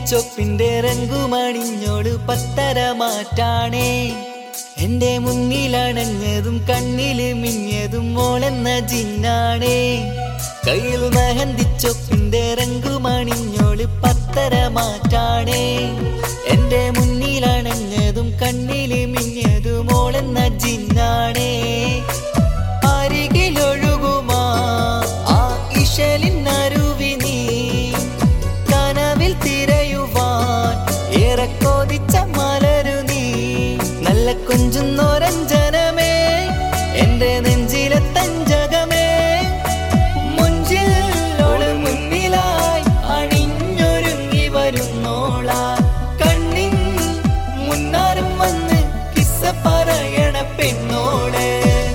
ചൊപ്പിന്റെ രംഗുമണിഞ്ഞോട് പത്തര മാറ്റാണേ എന്റെ മുന്നിലണഞ്ഞതും കണ്ണില് മിഞ്ഞതും മോളെന്ന ജിന്നാണേ കയ്യിൽ മെഹന്തിച്ചൊപ്പിന്റെ രംഗുമണിഞ്ഞോട് പത്തര മാറ്റാണേ എന്റെ മുന്നിലണഞ്ഞതും കണ്ണില് മിഞ്ഞതും മോളെന്ന ജിന്നാണേ അരികിലൊഴുകുമാ ആ ഇശലിനരുവി നീ കനവിൽ തിരയുവാൻ ഏറെ കൊതിച്ച മലരു നീ നല്ല കൊഞ്ചുന്നോരഞ്ജനമേ എന്റെ നെഞ്ചിലെ തഞ്ചകമേ മുഞ്ചിൽ ഓള് മുന്നിലായി അണിഞ്ഞൊരുങ്ങി വരുന്നോള കണ്ണിൻ മുന്നാരും വന്ന് കിസ്സ പറയണ പെണ്ണോളെ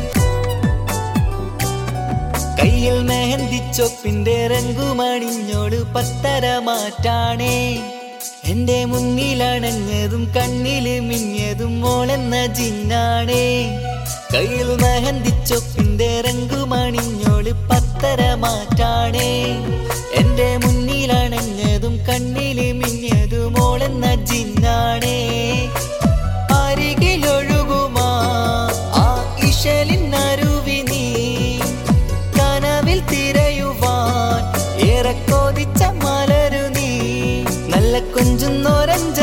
കയ്യിൽ മെഹന്തിച്ചൊപ്പിന്റെ രംഗുമണിഞ്ഞോട് പത്തര മാറ്റാണേ എന്റെ മുന്നിലണഞ്ഞതും കണ്ണില് മിഞ്ഞതും മോളെന്ന ജിന്നാണേ കയ്യിൽ മെഹന്തിച്ചൊപ്പിന്റെ രംഗുമണിഞ്ഞോട് പത്തര മാറ്റാണേ എന്റെ മുന്നിലണഞ്ഞതും കണ്ണില് മിഞ്ഞതും മോളെന്ന ജിന്നാണേ അരികിലൊഴുകുമാ ആ ഇശലിനരുവി നീ കനവിൽ തിരയുവാൻ ഏറെ കൊതിച്ച മലരു നീ നല്ല കൊഞ്ചുന്നോരഞ്ജ